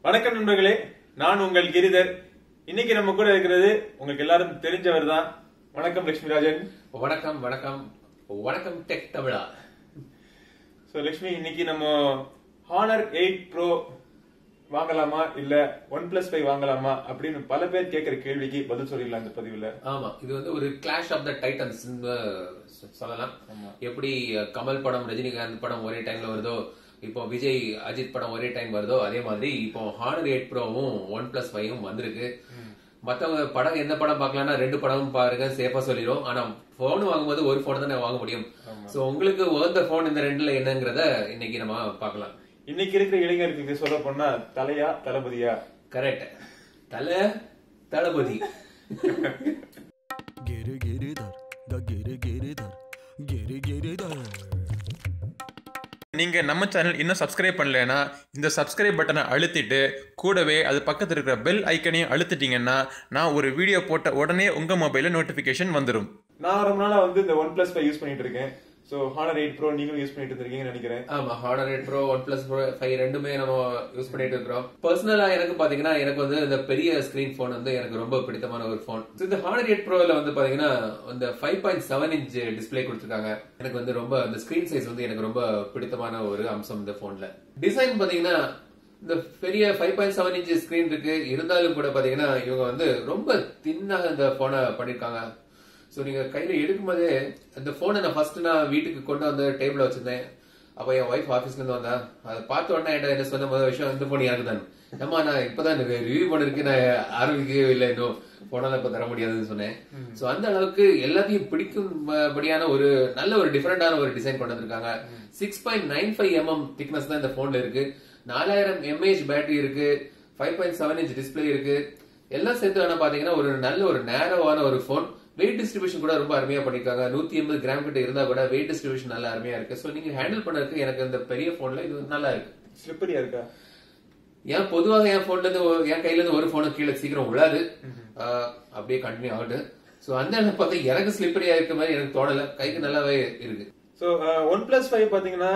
வணக்கம் நண்பர்களே நான் உங்கள் கிரிதர் இன்னைக்கு நம்ம கூட இருக்கிறது உங்களுக்கு எல்லாரும் தெரிஞ்சவர் தான் வணக்கம் லட்சுமி ராஜன் வணக்கம் வணக்கம் வணக்கம் டெக் தமிழா ஸோ லட்சுமி இன்னைக்கு நம்ம ஹானர் எயிட் ப்ரோ வாங்கலாமா இல்ல ஒன் பிளஸ் ஃபைவ் வாங்கலாமா அப்படின்னு பல பேர் கேட்கிற கேள்விக்கு பதில் சொல்லிடலாம் இந்த பதிவுல ஆமா இது வந்து ஒரு கிளாஷ் ஆஃப் த டைட்டன்ஸ் சொல்லலாம் எப்படி அஹ், கமல் படம் ரஜினிகாந்த் படம் ஒரே டைம்ல வருதோ இப்போ விஜய் அஜித் படம் ஒரே டைம் வருதோ அதே மாதிரி இப்போ ஹானர் எயிட் ப்ரோவும் ஒன் பிளஸ் ஃபைவும் வந்திருக்கு மத்தவங்க படம் என்ன படம் பார்க்கலாம்னா ரெண்டு படமும் பாருங்க சேஃபா சொல்லிடும் ஆனா போன் வாங்கும்போது ஒரு போன் தானே வாங்க முடியும் சோ உங்களுக்கு உகந்த போன் இந்த ரெண்டுல என்னங்கறத இன்னைக்கு நம்ம பார்க்கலாம் இன்னைக்கு இருக்கிற இளைஞர்களுக்கு சொல்ல போனா தலையா தளபதியா கரெக்ட் தலை தளபதி गिर गिरिधर ग गिर गिरिधर गिर गिरिधर நீங்க நம்ம சேனல் இன்னும் சப்ஸ்கிரைப் பண்ணலைன்னா இந்த சப்ஸ்கிரைப் பட்டனை அழுத்திட்டு கூடவே அது பக்கத்தில் இருக்கிற பெல் ஐக்கனையும் அழுத்திட்டீங்கன்னா நான் ஒரு வீடியோ போட்ட உடனே உங்க மொபைல்ல நோட்டிபிகேஷன் வந்துடும் நான் ரொம்ப நாளா வந்து இந்த ஒன் பிளஸ் ஃபைவ் யூஸ் பண்ணிட்டு இருக்கேன் ஸோ ஹானர் எயிட் ப்ரோ நீங்களும் யூஸ் பண்ணிட்டு இருக்கீங்கன்னு நினைக்கிறேன் ஆமா ஹார்டர் eight pro one plus pro five ரெண்டுமே நம்ம யூஸ் பண்ணிட்டு இருக்கிறோம் பர்சனலா எனக்கு பாத்தீங்கன்னா எனக்கு வந்து இந்த பெரிய ஸ்கிரீன் போன் வந்து எனக்கு ரொம்ப பிடித்தமான ஒரு போன் இந்த ஹார்டர் எயிட் ப்ரோல வந்து பாத்தீங்கன்னா இந்த five point seven inch display கொடுத்துருக்காங்க எனக்கு வந்து ரொம்ப இந்த ஸ்கிரீன் சைஸ் வந்து எனக்கு ரொம்ப பிடித்தமான ஒரு அம்சம் இந்த போன்ல டிசைன் பாத்தீங்கன்னா இந்த பெரிய five point seven inch screen இருக்கு இருந்தாலும் கூட பாத்தீங்கன்னா இவங்க வந்து ரொம்ப தின்னாக இந்த போனை பண்ணிருக்காங்க ஸோ நீங்க கையில எடுக்கும் போதே அந்த போனை நான் ஃபர்ஸ்ட் நான் வீட்டுக்கு கொண்டு வந்து டேபிள்ல வச்சிருந்தேன் அப்ப என் ஒய்ஃப் ஆபீஸ்ல இருந்து வந்தா அதை பார்த்த உடனே என்கிட்ட என்ன சொன்ன முதல் விஷயம் இந்த போன் யாரு தான் ஏமா நான் இப்பதான் எனக்கு ரிவ்யூ பண்ணிருக்கு நான் ஆரம்பிக்கவே இல்லை இன்னும் போனால இப்ப தர முடியாதுன்னு சொன்னேன் சோ அந்த அளவுக்கு எல்லாத்தையும் பிடிக்கும்படியான ஒரு நல்ல ஒரு டிஃபரெண்டான ஒரு டிசைன் கொண்டு வந்திருக்காங்க six point nine five MM thickness தான் இந்த போன்ல இருக்கு நாலாயிரம் எம்ஏஹெச் பேட்டரி இருக்கு five point seven inch display இருக்கு எல்லாம் சேர்த்து வேணா பாத்தீங்கன்னா ஒரு நல்ல ஒரு நேரோவான ஒரு போன் வெயிட் டிஸ்ட்ரிபியூஷன் கூட ரொம்ப அருமையா பண்ணிருக்காங்க நூத்தி எண்பது கிராம் கிட்ட இருந்தா கூட வெயிட் டிஸ்ட்ரிபியூஷன் நல்லா அருமையா இருக்கு சோ நீங்க ஹேண்டில் பண்ணறதுக்கு எனக்கு இந்த பெரிய போன்ல இது நல்லா இருக்கு ஸ்லிப்பரியா இருக்கா ஏன் பொதுவாக என் போன்ல இருந்து ஒரு- என் கையில இருந்து ஒரு போனு கீழே சீக்கிரம் விழாது ஆஹ் அப்படியே கண்டினியூ ஆகுது சோ அந்த இடத்துல பார்த்தா எனக்கு ஸ்லிப்பரியா இருக்க மாதிரி எனக்கு தோணல கைக்கு நல்லாவே இருக்கு ஸோ ஒன் பிளஸ் ஃபைவ் பார்த்தீங்கன்னா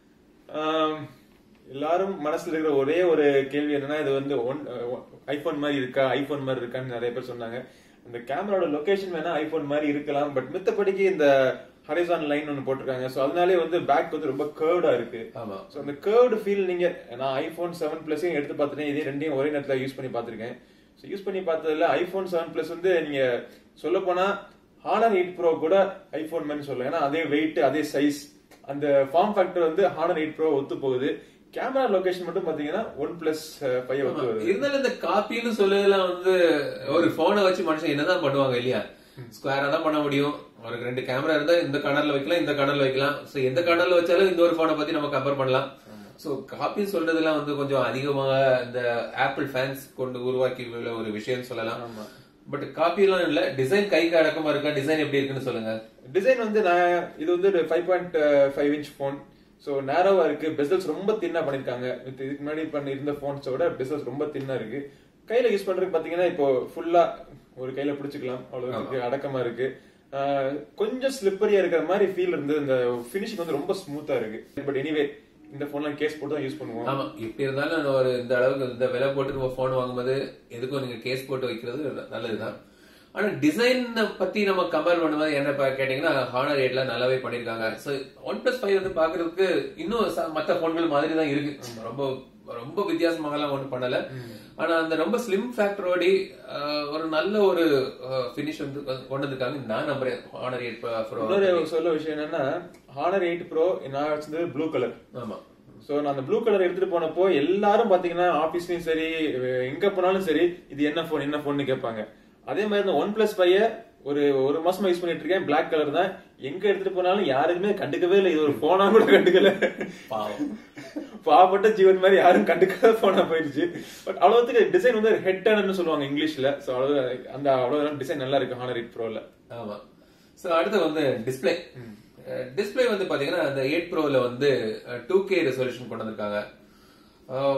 ஆம், எல்லாரும் மனசுல இருக்கிற ஒரே ஒரு கேள்வி என்னன்னா இது வந்து ஒன் ஐபோன் மாதிரி இருக்கா ஐபோன் மாதிரி இருக்கான்னு நிறைய பேர் சொன்னாங்க இந்த கேமராவோட லொகேஷன் வேணா ஐபோன் மாதிரி இருக்கலாம் பட் மித்தபடிக்கு இந்த ஹரிசான் லைன் ஒன்று போட்டிருக்காங்க ஸோ அதனாலே வந்து பேக் வந்து ரொம்ப கேர்டா இருக்கு ஆமா ஸோ அந்த கேர்டு ஃபீல் நீங்க நான் ஐபோன் செவன் பிளஸையும் எடுத்து பார்த்துட்டேன் இதே ரெண்டையும் ஒரே நேரத்தில் யூஸ் பண்ணி பார்த்துருக்கேன் ஸோ யூஸ் பண்ணி பார்த்ததுல ஐபோன் செவன் பிளஸ் வந்து நீங்க சொல்ல போனா ஹானர் எயிட் ப்ரோ கூட ஐபோன் மாதிரி சொல்லலாம் ஏன்னா அதே வெயிட் அதே சைஸ் அந்த ஃபார்ம் ஃபேக்டர் வந்து ஹானர் எயிட் ப்ரோ ஒத்து போகுது கேமரா லொகேஷன் மட்டும் பாத்தீங்கன்னா ஒன் பிளஸ் ஃபைவ் ஒத்து வருது இருந்தாலும் இந்த காப்பின்னு சொல்லலாம் வந்து ஒரு போனை வச்சு மனுஷன் என்னதான் பண்ணுவாங்க இல்லையா ஸ்கொயரா தான் பண்ண முடியும் ஒரு ரெண்டு கேமரா இருந்தா இந்த கனர்ல வைக்கலாம் இந்த கனர்ல வைக்கலாம் சோ எந்த கனர்ல வச்சாலும் இந்த ஒரு போனை பத்தி நம்ம கம்பேர் பண்ணலாம் சோ காப்பின்னு சொல்றதெல்லாம் வந்து கொஞ்சம் அதிகமாக இந்த ஆப்பிள் ஃபேன்ஸ் கொண்டு உருவாக்கி உள்ள ஒரு விஷயம் சொல்லலாம் பட் காப்பி எல்லாம் இல்ல டிசைன் கைக்கு அடக்கமா இருக்கா டிசைன் எப்படி இருக்குன்னு சொல்லுங்க டிசைன் வந்து நான் இது வந்து ஒரு five point five inch phone so நேரோவா இருக்கு பெசல்ஸ் ரொம்ப தின்னா பண்ணிருக்காங்க வித் இதுக்கு முன்னாடி பண்ண இருந்த ஃபோன்ஸோட பெசல்ஸ் ரொம்ப தின்னா இருக்கு கையில யூஸ் பண்றதுக்கு பாத்தீங்கன்னா இப்போ ஃபுல்லா ஒரு கையில பிடிச்சிக்கலாம் அவ்வளவு இருக்கு அடக்கமா இருக்கு ஆஹ் கொஞ்சம் ஸ்லிப்பரியா இருக்கிற மாதிரி ஃபீல் இருந்து இந்த ஃபினிஷிங் வந்து ரொம்ப ஸ்மூத்தா இருக்கு பட் எனிவே இந்த போன்லாம் கேஸ் போட்டு தான் யூஸ் பண்ணுவோம் ஆமா எப்படி இருந்தாலும் நான் ஒரு இந்த அளவுக்கு இந்த விலை போட்டு நம்ம போன் வாங்கும்போது எதுக்கும் நீங்க கேஸ் போட்டு வைக்கிறது நல்லதுதான் ஆனா டிசைன் பத்தி நம்ம கம்பேர் பண்ணும்போது என்ன பா- கேட்டீங்கன்னா ஹானர் எயிட்ல நல்லாவே பண்ணிருக்காங்க சோ ஒன் பிளஸ் ஃபைவ் வந்து பாக்குறதுக்கு இன்னும் ச- மத்த போன்கள் மாதிரி தான் இருக்கு ரொம்ப ரொம்ப வித்தியாசமாகலாம் ஒண்ணும் பண்ணல ஆனா அந்த ரொம்ப ஸ்லிம் ஃபேக்டரோடி ஒரு நல்ல ஒரு பினிஷ் வந்து கொண்டு வந்திருக்காங்க நான் நம்புறேன் ஹானர் எயிட் இன்னொரு சொல்ல விஷயம் என்னன்னா ஹானர் எயிட் ப்ரோ நான் வச்சிருந்தது ப்ளூ கலர் ஆமா சோ நான் அந்த ப்ளூ கலர் எடுத்துட்டு போனப்போ எல்லாரும் பாத்தீங்கன்னா ஆபீஸ்லயும் சரி எங்க போனாலும் சரி இது என்ன போன் என்ன போன்னு கேட்பாங்க அதே மாதிரி இந்த ஒன் பிளஸ் ஃபைவ் ஒரு ஒரு மாசமா யூஸ் பண்ணிட்டு இருக்கேன் Black கலர் தான் எங்க எடுத்துட்டு போனாலும் யாருக்குமே கண்டுக்கவே இல்லை இது ஒரு போனா கூட கண்டுக்கல பாவம் பாவப்பட்ட ஜீவன் மாதிரி யாரும் கண்டுக்காத போனா போயிடுச்சு பட் அவ்வளவுக்கு டிசைன் வந்து ஹெட் டர்னு சொல்லுவாங்க இங்கிலீஷ்ல சோ அவ்வளவு அந்த அவ்வளவு டிசைன் நல்லா இருக்கு ஹானர் எயிட் ப்ரோல ஆமா சோ அடுத்து வந்து டிஸ்ப்ளே டிஸ்ப்ளே வந்து பாத்தீங்கன்னா அந்த எயிட் ப்ரோல வந்து டூ கே ரெசல்யூஷன் கொண்டு வந்திருக்காங்க அஹ்,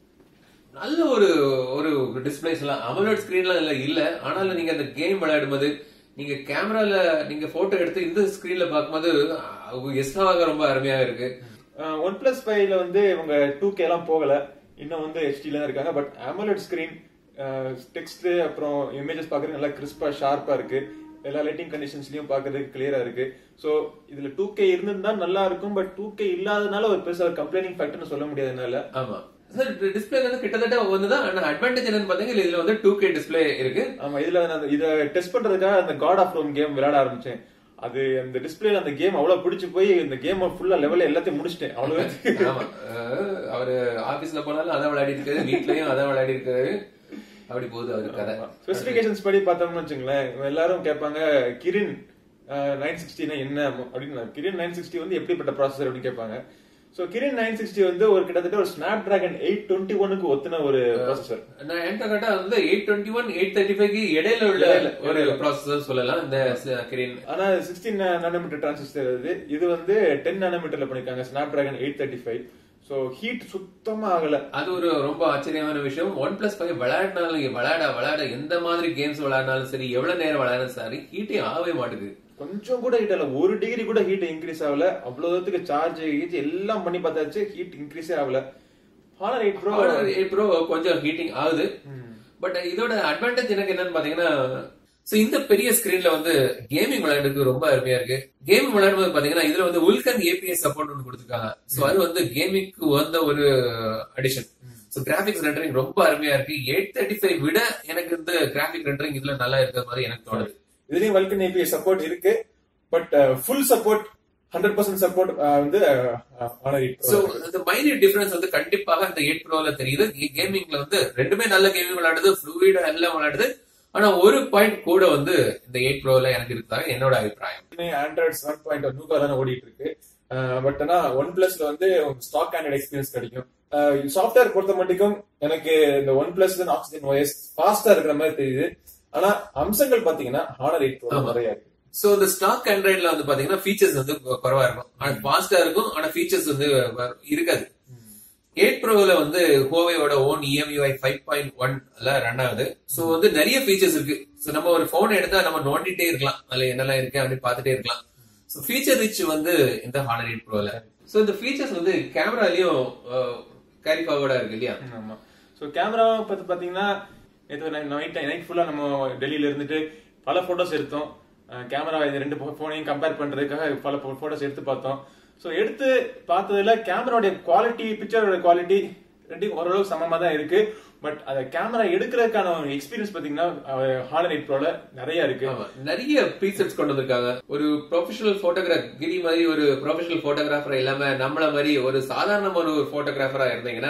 நல்ல ஒரு ஒரு டிஸ்பிளேஸ் எல்லாம் அமலோட் ஸ்கிரீன்லாம் இல்ல இல்ல ஆனாலும் நீங்க அந்த கேம் விளையாடும்போது நீங்க கேமரால நீங்க போட்டோ எடுத்து இந்த ஸ்கிரீன்ல பார்க்கும்போது எஸ்டாவாக ரொம்ப அருமையா இருக்கு ஒன் பிளஸ் ஃபைவ்ல வந்து இவங்க டூ கே எல்லாம் போகல இன்னும் வந்து ஹெச்டில தான் இருக்காங்க பட் AMOLED ஸ்கிரீன் டெக்ஸ்ட் அப்புறம் இமேஜஸ் பார்க்கறதுக்கு நல்லா கிறிஸ்பா ஷார்ப்பா இருக்கு எல்லா லைட்டிங் கண்டிஷன்ஸ்லயும் பார்க்கறதுக்கு கிளியரா இருக்கு சோ இதுல டூ கே இருந்திருந்தா நல்லா இருக்கும் பட் டூ கே இல்லாதனால ஒரு பெருசா ஒரு கம்ப்ளைனிங் ஃபேக்டர்னு சொல்ல முடியாதனால ஆமா சார் டிஸ்பிளே வந்து கிட்டத்தட்ட ஒண்ணுதான் ஆனா அட்வான்டேஜ் என்னன்னு பாத்தீங்கன்னா இதுல வந்து டூ கே டிஸ்பிளே இருக்கு ஆமா இதுல நான் இத டெஸ்ட் பண்றதுக்காக அந்த காட் ஆஃப் ரோம் கேம் விளையாட ஆரம்பிச்சேன் அது அந்த டிஸ்பிளேல அந்த கேம் அவ்வளவு பிடிச்சு போய் இந்த கேம் ஃபுல்லா லெவல்ல எல்லாத்தையும் முடிச்சிட்டேன் அவ்வளவு ஆமா அஹ் அவரு ஆபீஸ்ல போனாலும் அதை விளையாடி இருக்காரு வீட்லயும் அதை விளையாடி இருக்காரு அப்படி போகுது அவரு கதை ஸ்பெசிபிகேஷன்ஸ் படி பார்த்தோம்னு வச்சுங்களேன் இவங்க எல்லாரும் கேட்பாங்க கிரின் நைன் சிக்ஸ்டினா என்ன அப்படின்னு கிரின் நைன் சிக்ஸ்டி வந்து எப்படிப்பட்ட ப்ராசஸர் அப்படின்னு கேட்பாங்க சோ கிரின் நைன் சிக்ஸ்டி வந்து ஒரு கிட்டத்தட்ட ஒரு ஸ்னாப் டிராகன் எயிட் டுவெண்ட்டி ஒனுக்கு ஒத்துன ஒரு ப்ராசஸர் நான் என்கிட்ட கேட்டா வந்து eight twenty one eight thirty five இடையில உள்ள இடையில, ஒரு இடையில. ப்ராசஸர் சொல்லலாம் இந்த கிரீன் ஆனா சிக்ஸ்டீன் நானோமீட்டர் டிரான்சிஸ்டர் இது இது வந்து டென் நானோமீட்டர்ல பண்ணிருக்காங்க Snapdragon eight thirty five so heat சுத்தமா ஆகல அது ஒரு ரொம்ப ஆச்சரியமான விஷயம் ஒன் பிளஸ் ஃபைவ் விளையாடினாலும் விளையாட விளையாட எந்த மாதிரி கேம்ஸ் விளையாடினாலும் சரி எவ்வளவு நேரம் விளையாடினாலும் சரி ஹீட்டே ஆகவே மாட்டுது கொஞ்சம் கூட ஹீட் ஆகல ஒரு டிகிரி கூட ஹீட் இன்க்ரீஸ் ஆகல அவ்வளவு தூரத்துக்கு சார்ஜ் ஹீட் எல்லாம் பண்ணி பார்த்தாச்சு ஹீட் இன்க்ரீஸே ஆகல ஹானர் எயிட் ப்ரோ ப்ரோ கொஞ்சம் ஹீட்டிங் ஆகுது பட் இதோட அட்வான்டேஜ் எனக்கு என்னன்னு பாத்தீங்கன்னா சோ இந்த பெரிய ஸ்கிரீன்ல வந்து கேமிங் விளையாடுறதுக்கு ரொம்ப அருமையா இருக்கு கேமிங் விளையாடும்போது பாத்தீங்கன்னா இதுல வந்து உல்கன் ஏபிஎஸ் சப்போர்ட் ஒன்று கொடுத்துருக்காங்க சோ அது வந்து கேமிங்க்கு வந்த ஒரு அடிஷன் சோ கிராபிக்ஸ் ரெண்டரிங் ரொம்ப அருமையா இருக்கு எயிட் தேர்ட்டி ஃபைவ் விட எனக்கு இந்த கிராபிக் ரெண்டரிங் இதுல நல்லா இருக்கிற மாதிரி எனக்கு தோணுது இதுலயும் வல்கன் ஏபிஎஸ் சப்போர்ட் இருக்கு but full support hundred percent support வந்து ஹானர் எயிட் சோ அந்த மைனியூட் டிஃபரன்ஸ் வந்து கண்டிப்பாக இந்த எயிட் ப்ரோல தெரியுது கேமிங்ல வந்து ரெண்டுமே நல்ல கேமிங் விளையாடுது ஃப்ளூயிடா எல்லாம் விளையாடுது ஆனா ஒரு பாயிண்ட் கூட வந்து இந்த எயிட் ப்ரோல எனக்கு இருக்காங்க என்னோட அபிப்பிராயம் ஆண்ட்ராய்ட் செவன் பாயிண்ட் நூக்கா தானே ஓடிட்டு இருக்கு பட் ஆனா ஒன் பிளஸ்ல வந்து ஸ்டாக் ஆண்ட்ராய்ட் எக்ஸ்பீரியன்ஸ் கிடைக்கும் சாஃப்ட்வேர் பொறுத்த மட்டுக்கும் எனக்கு இந்த ஒன் பிளஸ் ஆக்சிஜன் ஓஎஸ் ஃபாஸ்டா இருக்கிற மாதிரி தெரியுது ஆனா அம்சங்கள் பாத்தீங்கன்னா ஹானர் எயிட் ப்ரோ நிறைய இருக்கு சோ இந்த ஸ்டாக் ஆண்ட்ராய்ட்ல வந்து பாத்தீங்கன்னா ஃபீச்சர்ஸ் வந்து கொ- குறைவா இருக்கும் ஆனா ஃபாஸ்டா இருக்கும் ஆனா ஃபீச்சர்ஸ் வந்து வ- இருக்காது எயிட் ப்ரோல வந்து ஹோவேயோட ஓன் இஎம்யூஐ ஃபைவ் பாயிண்ட் ஒன்ல ரன் ஆகுது சோ வந்து நிறைய ஃபீச்சர்ஸ் இருக்கு சோ நம்ம ஒரு போன் எடுத்தா நம்ம நோண்டிட்டே இருக்கலாம் அதுல என்னெல்லாம் இருக்கு அப்படின்னு பார்த்துட்டே இருக்கலாம் சோ ஃபீச்சர் ரிச் வந்து இந்த ஹானர் எயிட் ப்ரோல சோ இந்த ஃபீச்சர்ஸ் வந்து கேமராலயும் கேரி ஃபார்வர்டா இருக்கு இல்லையா ஆமா சோ கேமரா பத்தி பாத்தீங்கன்னா நேற்று நைட் நைட் ஃபுல்லா நம்ம டெல்லியில இருந்துட்டு பல போட்டோஸ் எடுத்தோம் கேமரா இந்த ரெண்டு போனையும் கம்பேர் பண்றதுக்காக பல போட்டோஸ் எடுத்து பார்த்தோம் சோ எடுத்து பார்த்ததுல கேமராவுடைய குவாலிட்டி பிக்சரோட குவாலிட்டி ரெண்டும் ஓரளவுக்கு சமமா தான் இருக்கு பட் அந்த கேமரா எடுக்கிறதுக்கான எக்ஸ்பீரியன்ஸ் பாத்தீங்கன்னா ஹானர் எயிட் ப்ரோல நிறைய இருக்கு ஆமா நிறைய ப்ரீசெட்ஸ் கொண்டு வந்திருக்காங்க ஒரு ப்ரொஃபஷனல் போட்டோகிராஃப் கிரி மாதிரி ஒரு ப்ரொஃபஷனல் போட்டோகிராஃபர் இல்லாம நம்மள மாதிரி ஒரு சாதாரணமான ஒரு போட்டோகிராஃபரா இருந்தீங்கன்னா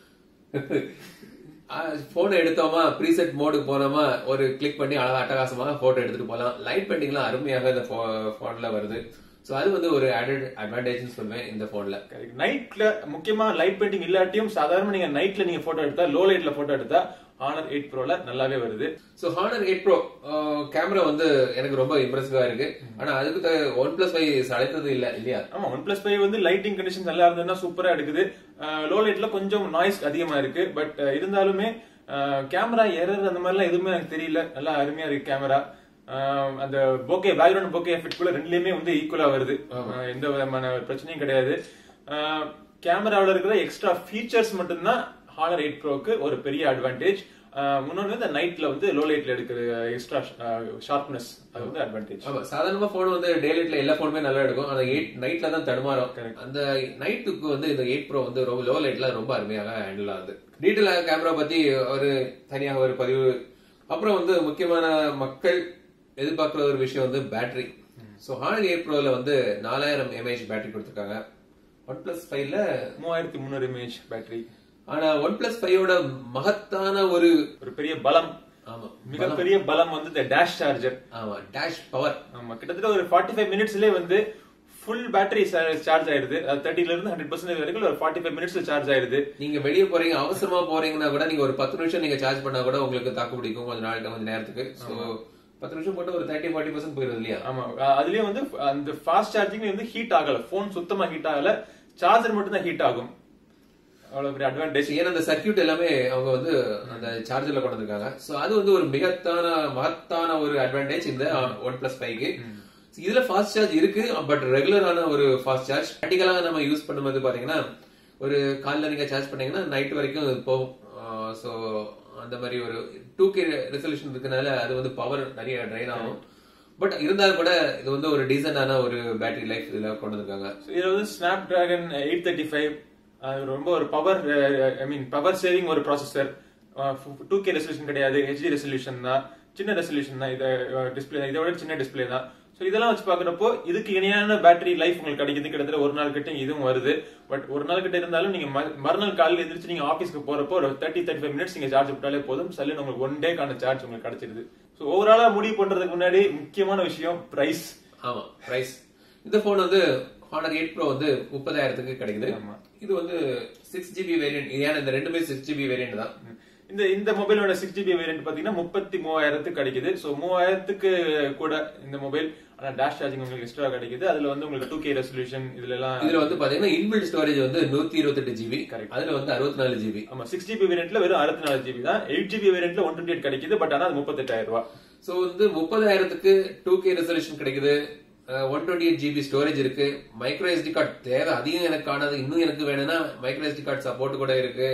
போனை எடுத்தோமா ப்ரீசெட் மோடுக்கு போனோமா ஒரு கிளிக் பண்ணி அழகா அட்டகாசமாக போட்டோ எடுத்துட்டு போலாம் லைட் பெயிண்டிங்லாம் அருமையாக இந்த போன்ல வருது சோ அது வந்து ஒரு ஆடட் அட்வான்டேஜ் சொல்வேன் இந்த போன்ல நைட்ல முக்கியமா லைட் பெயிண்டிங் இல்லாட்டியும் சாதாரண நீங்க நைட்ல நீங்க போட்டோ எடுத்தா லோ லைட்ல போட்டோ எடுத்தா ஹானர் எயிட் ப்ரோல நல்லாவே வருது so Honor eight pro camera வந்து எனக்கு ரொம்ப இம்ப்ரெசிவா இருக்கு ஆனா அதுக்கு ஒன் பிளஸ் ஃபைவ் அழைத்தது இல்ல இல்லையா ஆமா ஒன் பிளஸ் ஃபைவ் வந்து லைட்டிங் கண்டிஷன் நல்லா இருந்ததுன்னா சூப்பரா எடுக்குது லோ லைட்ல கொஞ்சம் நாய்ஸ் அதிகமா இருக்கு பட் இருந்தாலுமே கேமரா எரர் அந்த மாதிரிலாம் எதுவுமே எனக்கு தெரியல நல்லா அருமையா இருக்கு கேமரா அந்த போக்கே பேக்ரவுண்ட் போக்கே எஃபெக்ட் கூட ரெண்டுலயுமே வந்து ஈக்குவலா வருது அஹ் எந்த விதமான பிரச்சனையும் கிடையாது கேமராவில் இருக்கிற எக்ஸ்ட்ரா ஃபீச்சர்ஸ் மட்டும்தான் ஹானர் எயிட் ப்ரோக்கு ஒரு பெரிய அட்வான்டேஜ் முன்னொன்று இந்த நைட்ல வந்து லோ லைட்ல எடுக்கிற எக்ஸ்ட்ரா ஷார்ப்னஸ் அது வந்து அட்வான்டேஜ் ஆமா சாதாரணமா போன் வந்து டே லைட்ல எல்லா போனுமே நல்லா எடுக்கும் ஆனா எயிட் நைட்ல தான் தடுமாறும் அந்த நைட்டுக்கு வந்து இந்த எயிட் ப்ரோ வந்து ரொம்ப லோ லைட்ல ரொம்ப அருமையாக ஹேண்டில் ஆகுது டீட்டெயில் கேமரா பத்தி ஒரு தனியாக ஒரு பதிவு அப்புறம் வந்து முக்கியமான மக்கள் எதிர்பார்க்கிற ஒரு விஷயம் வந்து பேட்டரி ஸோ ஹானர் எயிட் ப்ரோல வந்து நாலாயிரம் எம்ஏஹெச் பேட்டரி கொடுத்துருக்காங்க ஒன் பிளஸ் ஃபைவ்ல மூவாயிரத்தி முந்நூறு எம்ஏஹெச் பேட்டரி ஆனா ஒன் பிளஸ் ஃபைவோட மகத்தான ஒரு ஒரு பெரிய பலம் ஆமா மிகப்பெரிய பலம் வந்து இந்த டேஷ் சார்ஜர் ஆமா டேஷ் பவர் ஆமா கிட்டத்தட்ட ஒரு ஃபார்ட்டி ஃபைவ் மினிட்ஸ்லயே வந்து ஃபுல் பேட்டரி சார்ஜ் ஆயிடுது அது தேர்ட்டில இருந்து ஹண்ட்ரட் பர்சன்டேஜ் வரைக்கும் ஒரு ஃபார்ட்டி ஃபைவ் மினிட்ஸ்ல சார்ஜ் ஆயிடுது நீங்க வெளியே போறீங்க அவசரமா போறீங்கன்னா கூட நீங்க ஒரு பத்து நிமிஷம் நீங்க சார்ஜ் பண்ணா கூட உங்களுக்கு தாக்கு பிடிக்கும் கொஞ்ச நாள் கொஞ்ச நேரத்துக்கு சோ பத்து நிமிஷம் போட்டு ஒரு தேர்ட்டி ஃபார்ட்டி பர்சன்ட் போயிருது இல்லையா ஆமா அஹ் அதுலயும் வந்து அந்த ஃபாஸ்ட் சார்ஜிங் வந்து ஹீட் ஆகல போன் சுத்தமா ஹீட் ஆகல சார்ஜர் மட்டும் தான் ஹீட் ஆகும் அவ்வளவு பெரிய அட்வான்டேஜ் ஏன்னா அந்த சர்க்கியூட் எல்லாமே அவங்க வந்து அந்த சார்ஜர்ல கொண்டு வந்திருக்காங்க சோ அது வந்து ஒரு மிகத்தான மகத்தான ஒரு அட்வான்டேஜ் இந்த ஒன் பிளஸ் ஃபைவ்க்கு இதுல ஃபாஸ்ட் சார்ஜ் இருக்கு பட் ரெகுலரான ஒரு ஃபாஸ்ட் சார்ஜ் ப்ராக்டிகலா நம்ம யூஸ் பண்ணும்போது பாத்தீங்கன்னா ஒரு காலைல நீங்க சார்ஜ் பண்ணீங்கன்னா நைட் வரைக்கும் அது போகும் ஸோ அந்த மாதிரி ஒரு டூ கே ரெசல்யூஷன் இருக்கனால அது வந்து பவர் நிறைய ட்ரைன் ஆகும் பட் இருந்தாலும் கூட இது வந்து ஒரு டீசென்டான ஒரு பேட்டரி லைஃப் இதுல கொண்டு வந்திருக்காங்க So, இதுல வந்து Snapdragon eight thirty five ரொம்ப ஒரு power I mean power saving ஒரு ப்ராசஸர் டூ கே ரெசல்யூஷன் கிடையாது ஹெச்டி ரெசல்யூஷன் தான் சின்ன ரெசல்யூஷன் தான் இது டிஸ்பிளே தான் இதை விட சின்ன டிஸ்பிளே தான் ஸோ இதெல்லாம் வச்சு பார்க்குறப்போ இதுக்கு இணையான பேட்டரி லைஃப் உங்களுக்கு கிடைக்குது கிட்டத்தட்ட ஒரு நாள் கிட்ட இதுவும் வருது பட் ஒரு நாள் கிட்ட இருந்தாலும் நீங்க ம- மறுநாள் காலையில் எந்திரிச்சு நீங்க ஆஃபீஸ்க்கு போறப்போ ஒரு தேர்ட்டி தேர்ட்டி ஃபைவ் மினிட்ஸ் நீங்க சார்ஜ் விட்டாலே போதும் சல்லுன்னு உங்களுக்கு ஒன் டேக்கான சார்ஜ் உங்களுக்கு கிடைச்சிருது ஸோ ஓவராலா முடிவு பண்றதுக்கு முன்னாடி முக்கியமான விஷயம் பிரைஸ் ஆமா பிரைஸ் இந்த போன் வந்து ஹானர் எயிட் ப்ரோ வந்து முப்பதாயிரத்துக்கு கிடைக்குது ஆமா. இது வந்து சிக்ஸ் ஜிபி வேரியன்ட் ஏன்னா இந்த ரெண்டுமே சிக்ஸ் ஜிபி வேரியன்ட் தான் இந்த இந்த மொபைலோட சிக்ஸ் ஜிபி வேரியன்ட் பாத்தீங்கன்னா முப்பத்தி மூவாயிரத்துக்கு கிடைக்குது ஸோ மூவாயிரத்துக்கு கூட இந்த மொபைல் ஆனா டேஷ் சார்ஜிங் உங்களுக்கு எக்ஸ்ட்ரா கிடைக்குது அதுல வந்து உங்களுக்கு டூ கே ரெசல்யூஷன் இதுல எல்லாம் இதுல வந்து பாத்தீங்கன்னா இன்பில்ட் ஸ்டோரேஜ் வந்து நூத்தி இருபத்தெட்டு ஜிபி Correct. அதுல வந்து அறுபத்தி நாலு ஜிபி ஆமா சிக்ஸ் ஜிபி வேரியன்ட்ல வெறும் அறுபத்தி நாலு ஜிபி தான் எயிட் ஜிபி வேரியன்ட்ல ஒன் டுவெண்ட்டி எயிட் கிடைக்குது பட் ஆனா அது முப்பத்தெட்டாயிரம் ரூபாய் சோ வந்து முப்பதாயிரத்துக்கு டூ கே ரெசல்யூஷன் கிடைக்குது one twenty eight GB storage இருக்கு மைக்ரோ எஸ்டி கார்டு தேவை அதிகம் எனக்கு காணாது இன்னும் எனக்கு வேணும்னா மைக்ரோ எஸ்டி கார்டு சப்போர்ட் கூட இருக்கு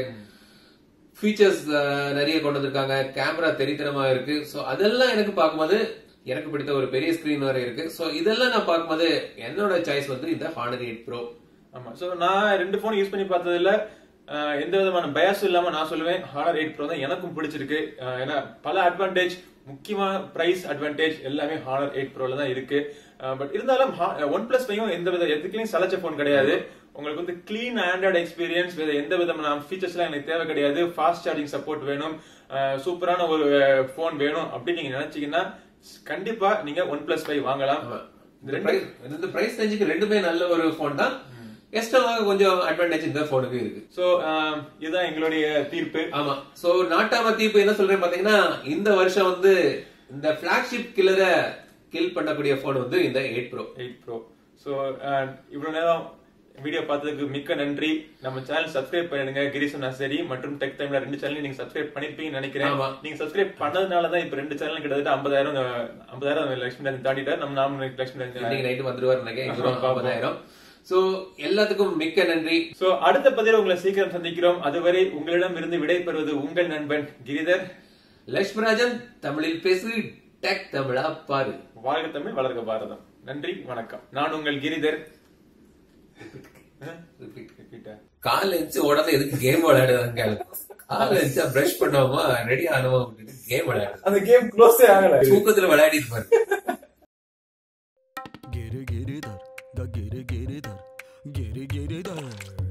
ஃபீச்சர்ஸ் நிறைய கொண்டு வந்திருக்காங்க கேமரா தெரித்தனமா இருக்கு சோ அதெல்லாம் எனக்கு பார்க்கும்போது எனக்கு பிடித்த ஒரு பெரிய ஸ்கிரீன் வரை இருக்கு சோ இதெல்லாம் நான் பார்க்கும்போது என்னோட சாய்ஸ் வந்து இந்த ஹானர் எயிட் ப்ரோ ஆமா சோ நான் ரெண்டு போன் யூஸ் பண்ணி பார்த்ததுல அஹ், எந்த விதமான பயசும் இல்லாம நான் சொல்லுவேன் ஹானர் எயிட் ப்ரோ தான் எனக்கும் பிடிச்சிருக்கு அஹ், ஏன்னா பல அட்வான்டேஜ் முக்கியமா பிரைஸ் அட்வான்டேஜ் எல்லாமே ஹானர் எயிட் ப்ரோல தான் இருக்கு பட் இருந்தாலும் ஒன் பிளஸ் ஃபைவும் எந்த வித எதுக்குலையும் சலச்ச போன் கிடையாது உங்களுக்கு வந்து கிளீன் ஆண்ட்ராய்டு எக்ஸ்பீரியன்ஸ் வேற எந்த விதமான ஃபீச்சர்ஸ் எல்லாம் எனக்கு தேவை கிடையாது ஃபாஸ்ட் சார்ஜிங் சப்போர்ட் வேணும் சூப்பரான ஒரு போன் வேணும் அப்படின்னு நீங்க நினைச்சீங்கன்னா கண்டிப்பா நீங்க ஒன் பிளஸ் ஃபைவ் வாங்கலாம் இந்த இந்த ரெண்டு price- இந்த பிரைஸ் ரேஞ்சுக்கு ரெண்டுமே நல்ல ஒரு போன் தான் எக்ஸ்ட்ராவாக கொஞ்சம் அட்வான்டேஜ் இந்த போனுக்கு இருக்கு சோ இதுதான் எங்களுடைய தீர்ப்பு ஆமா சோ நாட்டாம தீர்ப்பு என்ன சொல்றேன் பாத்தீங்கன்னா இந்த வருஷம் வந்து இந்த பிளாக்ஷிப் கில்லரை கில் பண்ணக்கூடிய போன் வந்து இந்த eight pro eight pro so இவ்வளவு நேரம் வீடியோ பார்த்ததுக்கு மிக்க நன்றி நம்ம சேனல் சப்ஸ்கிரைப் பண்ணிடுங்க கிரீசன் நர்சரி மற்றும் டெக் டைம்ல ரெண்டு சேனல் நீங்க சப்ஸ்கிரைப் பண்ணிருப்பீங்கன்னு நினைக்கிறேன் ஆமா. நீங்க சப்ஸ்கிரைப் பண்ணதுனால தான் இப்ப ரெண்டு சேனல் கிட்டத்தட்ட ஐம்பதாயிரம் ஐம்பதாயிரம் லட்சுமி ராஜன் தாண்டிட்டார் நம்ம நாம லட்சுமி ராஜன் இன்னைக்கு நைட்டு வந்துருவார் நினைக்கிறேன் ஆமா, இதுவும் பாப்போம். ஐம்பதாயிரம் சோ எல்லாத்துக்கும் மிக்க நன்றி சோ அடுத்த பதிவில் உங்களை சீக்கிரம் சந்திக்கிறோம் அதுவரை உங்களிடம் இருந்து விடைபெறுவது உங்கள் நண்பன் கிரிதர் லட்சுமராஜன் தமிழில் பேசு டெக் தமிழா பாரு வாழ்க தமிழ் வளர்க பாரதம் நன்றி வணக்கம் நான் உங்கள் கிரிதர் Repeat ஆ? காலைல எழுந்து உடனே எதுக்கு கேம் விளையாடுறாங்க காலைல எழுந்தா பிரஷ் பண்ணுவோமா ரெடி ஆனவா கேம் விளையாடு அந்த கேம் க்ளோஸே ஆகல தூக்கத்துல விளையாடி இருப்பாரு गिर गिर धर ग गिर गिर धर गिर गिर धर